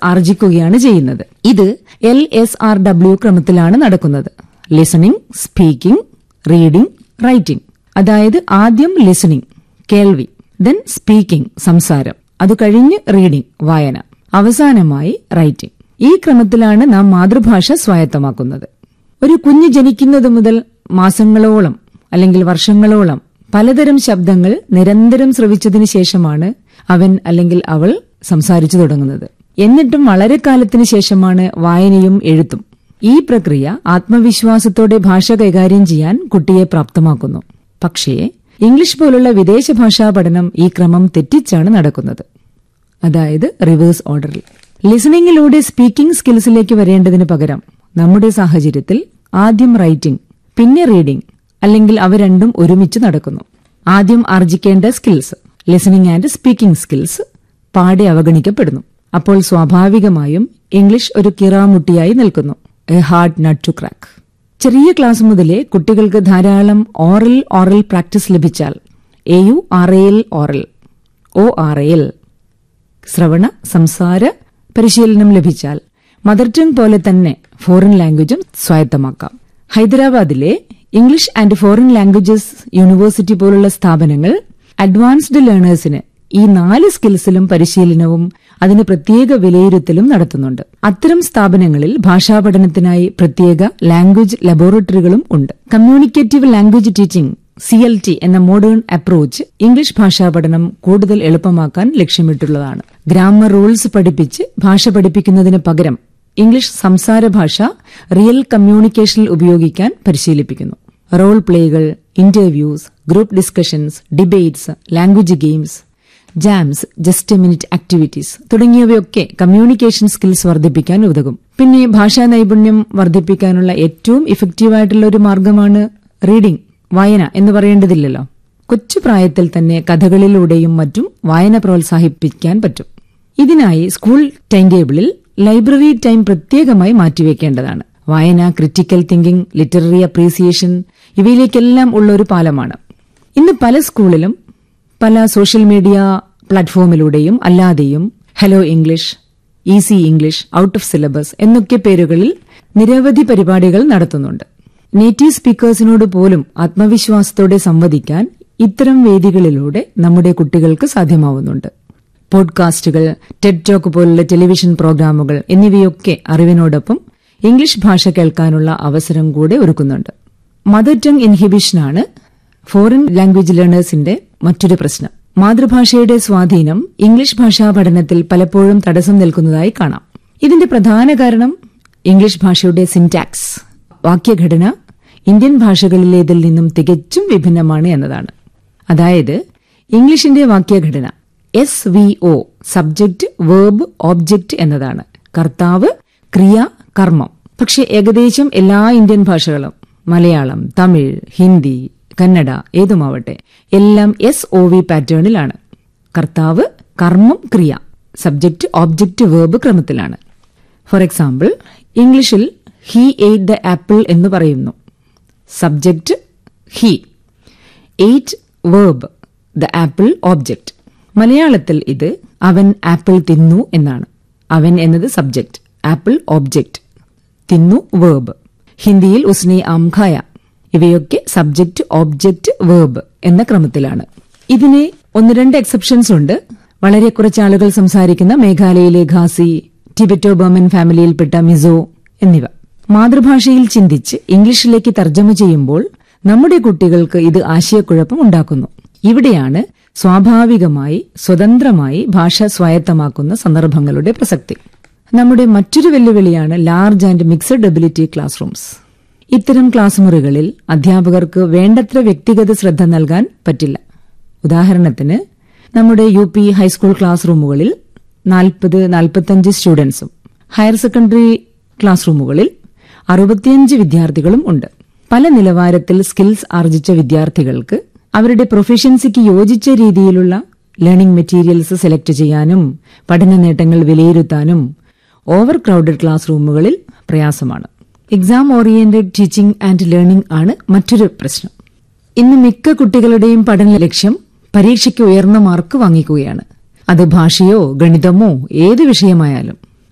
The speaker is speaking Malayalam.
ആർജിക്കുകയാണ് ചെയ്യുന്നത് ഇത് എൽ എസ് ആർ ഡബ്ല്യു ക്രമത്തിലാണ് നടക്കുന്നത് ലിസണിംഗ് സ്പീക്കിംഗ് റീഡിംഗ് റൈറ്റിംഗ് അതായത് ആദ്യം ലിസണിംഗ് കേൾവി ദെൻ സ്പീക്കിംഗ് സംസാരം അത് കഴിഞ്ഞ് റീഡിംഗ് വായന അവസാനമായി റൈറ്റിംഗ് ഈ ക്രമത്തിലാണ് നാം മാതൃഭാഷ സ്വായത്തമാക്കുന്നത് ഒരു കുഞ്ഞ് ജനിക്കുന്നത് മുതൽ മാസങ്ങളോളം അല്ലെങ്കിൽ വർഷങ്ങളോളം പലതരം ശബ്ദങ്ങൾ നിരന്തരം ശ്രവിച്ചതിനു ശേഷമാണ് അവൻ അല്ലെങ്കിൽ അവൾ സംസാരിച്ചു തുടങ്ങുന്നത് എന്നിട്ടും വളരെ കാലത്തിന് ശേഷമാണ് വായനയും എഴുത്തും ഈ പ്രക്രിയ ആത്മവിശ്വാസത്തോടെ ഭാഷ കൈകാര്യം ചെയ്യാൻ കുട്ടിയെ പ്രാപ്തമാക്കുന്നു പക്ഷേ ഇംഗ്ലീഷ് പോലുള്ള വിദേശ ഭാഷാ പഠനം ഈ ക്രമം തെറ്റിച്ചാണ് നടക്കുന്നത് അതായത് റിവേഴ്സ് ഓർഡറിൽ ലിസണിംഗിലൂടെ സ്പീക്കിംഗ് സ്കിൽസിലേക്ക് വരേണ്ടതിന് പകരം നമ്മുടെ സാഹചര്യത്തിൽ ആദ്യം റൈറ്റിംഗ് പിന്നെ റീഡിംഗ് അല്ലെങ്കിൽ അവ രണ്ടും ഒരുമിച്ച് നടക്കുന്നു ആദ്യം ആർജിക്കേണ്ട skills listening and speaking skills പാടെ അവഗണിക്കപ്പെടുന്നു അപ്പോൾ സ്വാഭാവികമായും ഇംഗ്ലീഷ് ഒരു കിറാമുട്ടിയായി നിൽക്കുന്നു a hard nut to crack ചെറിയ ക്ലാസ് മുതലേ കുട്ടികൾക്ക് ധാരാളം ഓറൽ ഓറൽ പ്രാക്ടീസ് ലഭിച്ചാൽ A U R L oral O R L ശ്രവണ സംസാര പരിശീലനം ലഭിച്ചാൽ മദർ ടങ് പോലെ തന്നെ ഫോറിൻ ലാംഗ്വേജും സ്വായത്തമാക്കാം ഹൈദരാബാദിലെ English and foreign languages university പോലുള്ള സ്ഥാപനങ്ങൾ അഡ്വാൻസ്ഡ് ലേണേഴ്സിന് ഈ നാല് സ്കിൽസിലും പരിശീലനവും അതിന് പ്രത്യേക വിലയിരുത്തലും നടത്തുന്നുണ്ട് അത്തരം സ്ഥാപനങ്ങളിൽ ഭാഷാ പഠനത്തിനായി പ്രത്യേക ലാംഗ്വേജ് ലബോറട്ടറികളും ഉണ്ട് communicative language teaching C L T എന്ന മോഡേൺ അപ്രോച്ച് ഇംഗ്ലീഷ് ഭാഷാ പഠനം കൂടുതൽ എളുപ്പമാക്കാൻ ലക്ഷ്യമിട്ടുള്ളതാണ് ഗ്രാമർ റൂൾസ് പഠിപ്പിച്ച് ഭാഷ പഠിപ്പിക്കുന്നതിന് പകരം ഇംഗ്ലീഷ് സംസാര ഭാഷ റിയൽ കമ്മ്യൂണിക്കേഷനിൽ ഉപയോഗിക്കാൻ പരിശീലിപ്പിക്കുന്നു റോൾ പ്ലേകൾ interviews group discussions debates language games JAMs just minute activities തുടങ്ങിയവയൊക്കെ കമ്മ്യൂണിക്കേഷൻ സ്കിൽസ് വർദ്ധിപ്പിക്കാൻ ഉതകും പിന്നെ ഭാഷാ നൈപുണ്യം വർദ്ധിപ്പിക്കാനുള്ള ഏറ്റവും ഇഫക്റ്റീവായിട്ടുള്ള ഒരു മാർഗമാണ് റീഡിംഗ് വായന എന്ന് പറയേണ്ടതില്ലല്ലോ കൊച്ചു പ്രായത്തിൽ തന്നെ കഥകളിലൂടെയും മറ്റും വായന പ്രോത്സാഹിപ്പിക്കാൻ പറ്റും ഇതിനായി സ്കൂൾ ടൈം ടേബിളിൽ ലൈബ്രറി ടൈം പ്രത്യേകമായി മാറ്റിവെക്കേണ്ടതാണ് വായന ക്രിറ്റിക്കൽ തിങ്കിംഗ് ലിറ്റററി അപ്രീസിയേഷൻ ഇവയിലേക്കെല്ലാം ഉള്ള ഒരു പാലമാണ് ഇന്ന് പല സ്കൂളിലും പല സോഷ്യൽ മീഡിയ പ്ലാറ്റ്ഫോമിലൂടെയും അല്ലാതെയും hello English easy English out of syllabus എന്നൊക്കെ പേരുകളിൽ നിരവധി പരിപാടികൾ നടത്തുന്നുണ്ട് നേറ്റീവ് സ്പീക്കേഴ്സിനോട് പോലും ആത്മവിശ്വാസത്തോടെ സംവദിക്കാൻ ഇത്തരം വേദികളിലൂടെ നമ്മുടെ കുട്ടികൾക്ക് സാധ്യമാവുന്നുണ്ട് പോഡ്കാസ്റ്റുകൾ ടെഡ് ടോക്ക് പോലുള്ള ടെലിവിഷൻ പ്രോഗ്രാമുകൾ എന്നിവയൊക്കെ അറിവിനോടൊപ്പം ഇംഗ്ലീഷ് ഭാഷ കേൾക്കാനുള്ള അവസരം കൂടെ ഒരുക്കുന്നുണ്ട് മദർ ടങ് ഇൻഹിബിഷനാണ് ഫോറിൻ ലാംഗ്വേജ് ലേണേഴ്സിന്റെ മറ്റൊരു പ്രശ്നം മാതൃഭാഷയുടെ സ്വാധീനം ഇംഗ്ലീഷ് ഭാഷാ പഠനത്തിൽ പലപ്പോഴും തടസ്സം നിൽക്കുന്നതായി കാണാം ഇതിന്റെ പ്രധാന കാരണം ഇംഗ്ലീഷ് ഭാഷയുടെ സിൻടാക്സ് വാക്യഘടന ഇന്ത്യൻ ഭാഷകളിലേതിൽ നിന്നും തികച്ചും വിഭിന്നമാണ് എന്നതാണ് അതായത് ഇംഗ്ലീഷിന്റെ വാക്യഘടന S V O subject verb object എന്നതാണ് കർത്താവ് ക്രിയ കർമ്മം പക്ഷെ ഏകദേശം എല്ലാ ഇന്ത്യൻ ഭാഷകളും മലയാളം തമിഴ് ഹിന്ദി കന്നഡ ഏതുമാവട്ടെ എല്ലാം എസ് ഒ വി പാറ്റേണിലാണ് കർത്താവ് കർമ്മം ക്രിയ സബ്ജക്ട് ഓബ്ജക്റ്റ് വേർബ് ക്രമത്തിലാണ് ഫോർ എക്സാമ്പിൾ ഇംഗ്ലീഷിൽ ഹി എയ്റ്റ് ദ ആപ്പിൾ എന്ന് പറയുന്നു subject he ate verb the apple object മലയാളത്തിൽ ഇത് അവൻ ആപ്പിൾ തിന്നു എന്നാണ് അവൻ എന്നത് സബ്ജക്ട് ആപ്പിൾ ഓബ്ജക്റ്റ് തിന്നു വേർബ് ഹിന്ദിയിൽ ഉസ്നെ ആം ഖായ ഇവയൊക്കെ സബ്ജക്ട് ഓബ്ജക്റ്റ് വേർബ് എന്ന ക്രമത്തിലാണ് ഇതിന് ഒന്ന് രണ്ട് എക്സെപ്ഷൻസ് ഉണ്ട് വളരെ കുറച്ച് ആളുകൾ സംസാരിക്കുന്ന മേഘാലയയിലെ ഖാസി ടിബറ്റോ ബർമൻ ഫാമിലിയിൽപ്പെട്ട മിസോ എന്നിവ മാതൃഭാഷയിൽ ചിന്തിച്ച് ഇംഗ്ലീഷിലേക്ക് തർജ്ജമ ചെയ്യുമ്പോൾ നമ്മുടെ കുട്ടികൾക്ക് ഇത് ആശയക്കുഴപ്പം ഉണ്ടാക്കുന്നു ഇവിടെയാണ് സ്വാഭാവികമായി സ്വതന്ത്രമായി ഭാഷ സ്വായത്തമാക്കുന്ന സന്ദർഭങ്ങളുടെ പ്രസക്തി നമ്മുടെ മറ്റൊരു വെല്ലുവിളിയാണ് large and mixed ability classrooms ഇത്തരം ക്ലാസ് മുറികളിൽ അധ്യാപകർക്ക് വേണ്ടത്ര വ്യക്തിഗത ശ്രദ്ധ നൽകാൻ പറ്റില്ല ഉദാഹരണത്തിന് നമ്മുടെ യു പി ഹൈസ്കൂൾ ക്ലാസ് റൂമുകളിൽ നാൽപ്പത് നാൽപ്പത്തഞ്ച് സ്റ്റുഡൻസും ഹയർ സെക്കൻഡറി ക്ലാസ് റൂമുകളിൽ അറുപത്തിയഞ്ച് വിദ്യാർത്ഥികളും ഉണ്ട് പല നിലവാരത്തിൽ സ്കിൽസ് ആർജിച്ച വിദ്യാർത്ഥികൾക്ക് അവരുടെ പ്രൊഫഷൻസിക്ക് യോജിച്ച രീതിയിലുള്ള ലേണിംഗ് മെറ്റീരിയൽസ് സെലക്ട് ചെയ്യാനും പഠന നേട്ടങ്ങൾ വിലയിരുത്താനും ഓവർ ക്രൗഡഡ് ക്ലാസ് റൂമുകളിൽ പ്രയാസമാണ് exam oriented teaching and learning ആണ് മറ്റൊരു പ്രശ്നം ഇന്ന് മിക്ക കുട്ടികളുടെയും പഠന ലക്ഷ്യം പരീക്ഷയ്ക്ക് ഉയർന്ന മാർക്ക് വാങ്ങിക്കുകയാണ് അത് ഭാഷയോ ഗണിതമോ ഏത് വിഷയമായാലും